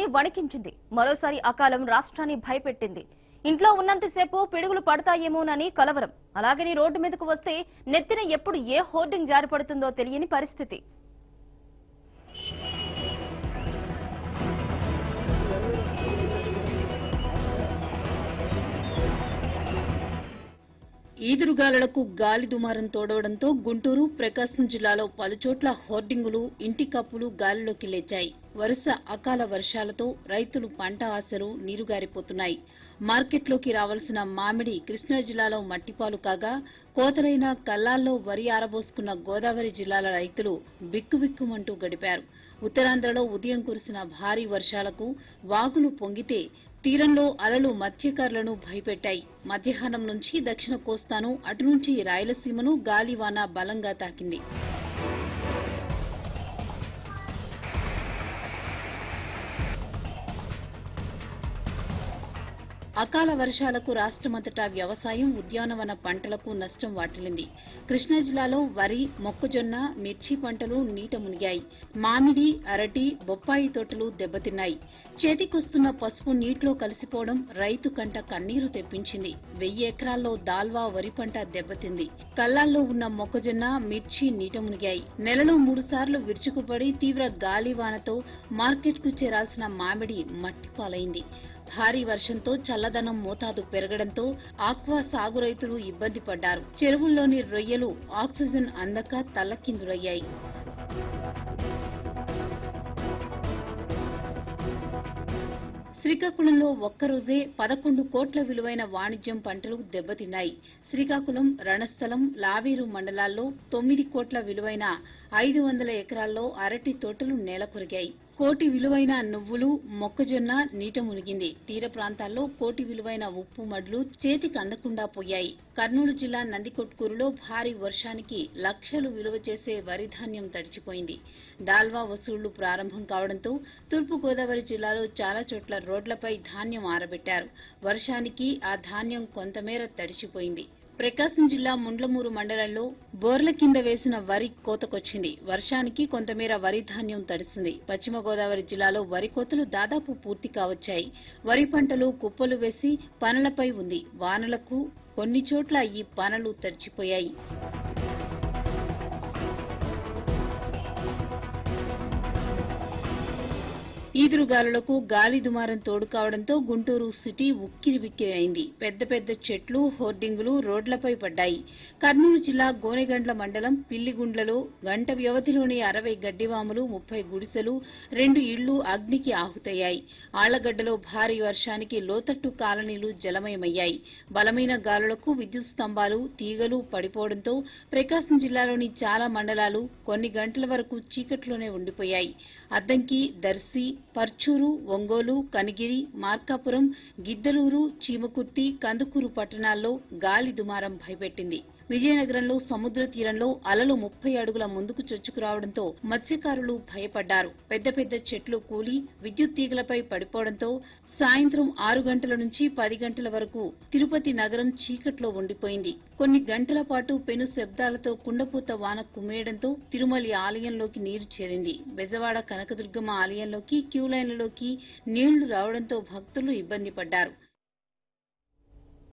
ఒక్కసారి వణికించింది మరోసారి అకాలం రాష్ట్రాన్ని భయపెట్టింది ఇంట్లో ఉన్నంతసేపు పిడుగులు పడతాయేమోనని కలవరం అలాగని రోడ్డు మీదకు వస్తే నెత్తిన ఎప్పుడు ఏ హోర్డింగ్ జారిపడుతుందో తెలియని పరిస్థితి ఈదురుగాలులకు గాలి దుమారం తోడవడంతో గుంటూరు ప్రకాశం జిల్లాలో పలుచోట్ల హోర్డింగులు ఇంటి కప్పులు గాలిలోకి లేచాయి వరుస అకాల వర్షాలతో రైతులు పంట ఆశలు నీరుగారిపోతున్నాయి మార్కెట్లోకి రావాల్సిన మామిడి కృష్ణా జిల్లాలో మట్టిపాలు కాగా కోతరైన కల్లాల్లో వరి ఆరబోసుకున్న గోదావరి జిల్లాల రైతులు బిక్కుబిక్కుమంటూ గడిపారు ఉత్తరాంధ్రలో ఉదయం కురిసిన భారీ వర్షాలకు వాగులు పొంగితే తీరంలో అలలు మత్స్యకారులను భయపెట్టాయి మధ్యాహ్నం నుంచి దక్షిణ కోస్తాను అటు నుంచి రాయలసీమను గాలివాన బలంగా తాకింది అకాల వర్షాలకు రాష్ట్రమంతటా వ్యవసాయం ఉద్యానవన పంటలకు నష్టం వాటిల్లింది కృష్ణా జిల్లాలో వరి మొక్కజొన్న మిర్చి పంటలు నీట మునిగాయి మామిడి అరటి బొప్పాయి తోటలు దెబ్బతిన్నాయి చేతికొస్తున్న పసుపు నీటిలో కలిసిపోవడం రైతు కంట కన్నీరు తెప్పించింది వెయ్యి ఎకరాల్లో దాల్వా వరి పంట దెబ్బతింది కల్లాల్లో ఉన్న మొక్కజొన్న మిర్చి నీట మునిగాయి నెలలో మూడు సార్లు విరుచుకుపడి తీవ్ర గాలివానతో మార్కెట్కు చేరాల్సిన మామిడి మట్టిపాలైంది భారీ వర్షంతో చల్లదనం మోతాదు పెరగడంతో ఆక్వా సాగు రైతులు ఇబ్బంది పడ్డారు చెరువుల్లోని రొయ్యలు ఆక్సిజన్ అందక తల్లకిందులయ్యాయి శ్రీకాకుళంలో ఒక్కరోజే పదకొండు కోట్ల విలువైన వాణిజ్యం పంటలు దెబ్బతిన్నాయి శ్రీకాకుళం రణస్థలం లావేరు మండలాల్లో తొమ్మిది కోట్ల విలువైన ఐదు వందల ఎకరాల్లో అరటి తోటలు నేలకొరిగాయి కోటి విలువైన నువ్వులు మొక్కజొన్న నీట మునిగింది తీర ప్రాంతాల్లో కోటి విలువైన ఉప్పు మడ్లు చేతికి అందకుండా పోయాయి కర్నూలు జిల్లా నందికొట్కూరులో భారీ వర్షానికి లక్షలు విలువ చేసే వరి ధాన్యం తడిచిపోయింది దాల్వా వసూళ్లు ప్రారంభం కావడంతో తూర్పుగోదావరి జిల్లాలో చాలా చోట్ల రోడ్లపై ధాన్యం ఆరబెట్టారు వర్షానికి ఆ ధాన్యం కొంతమేర తడిచిపోయింది ప్రకాశం జిల్లా ముండ్లమూరు మండలంలో బోర్ల కింద వేసిన వరి కోతకొచ్చింది వర్షానికి కొంతమేర వరి ధాన్యం తడిసింది పశ్చిమ గోదావరి జిల్లాలో వరి కోతలు దాదాపు పూర్తి కావచ్చాయి వరి పంటలు కుప్పలు వేసి పనులపై ఉంది వానలకు కొన్ని చోట్ల ఈ పనులు తడిచిపోయాయి ఈదురుగాలులకు గాలి దుమారం తోడు కావడంతో గుంటూరు సిటీ ఉక్కిరి బిక్కిరి అయింది పెద్ద పెద్ద చెట్లు హోర్డింగులు రోడ్లపై పడ్డాయి కర్నూలు జిల్లా గోనెగండ్ల మండలం పిల్లిగుండ్లలో గంట వ్యవధిలోని అరవై గడ్డివాములు ముప్పై గుడిసెలు రెండు ఇళ్లు అగ్నికి ఆహుతయ్యాయి ఆళ్లగడ్డలో భారీ వర్షానికి లోతట్టు కాలనీలు జలమయమయ్యాయి బలమైన గాలులకు విద్యుత్ స్తంభాలు తీగలు పడిపోవడంతో ప్రకాశం జిల్లాలోని చాలా మండలాలు కొన్ని గంటల వరకు చీకట్లోనే ఉండిపోయాయి అద్దంకి దర్శి పర్చూరు ఒంగోలు కనిగిరి మార్కాపురం గిద్దలూరు చీమకుర్తి కందుకూరు పట్టణాల్లో గాలి దుమారం భయపెట్టింది విజయనగరంలో సముద్ర తీరంలో అలలు ముప్పై అడుగుల ముందుకు చొచ్చుకురావడంతో మత్స్యకారులు భయపడ్డారు పెద్ద పెద్ద చెట్లు కూలి విద్యుత్ తీగలపై పడిపోవడంతో సాయంత్రం ఆరు గంటల నుంచి పది గంటల వరకు తిరుపతి నగరం చీకట్లో ఉండిపోయింది కొన్ని గంటల పాటు పెను శబ్దాలతో కుండపూత వాన కుమ్మేయడంతో తిరుమలి ఆలయంలోకి నీరు చేరింది బెజవాడ కనకదుర్గమ్మ ఆలయంలోకి క్యూ లైన్లలోకి నీళ్లు రావడంతో భక్తులు ఇబ్బంది పడ్డారు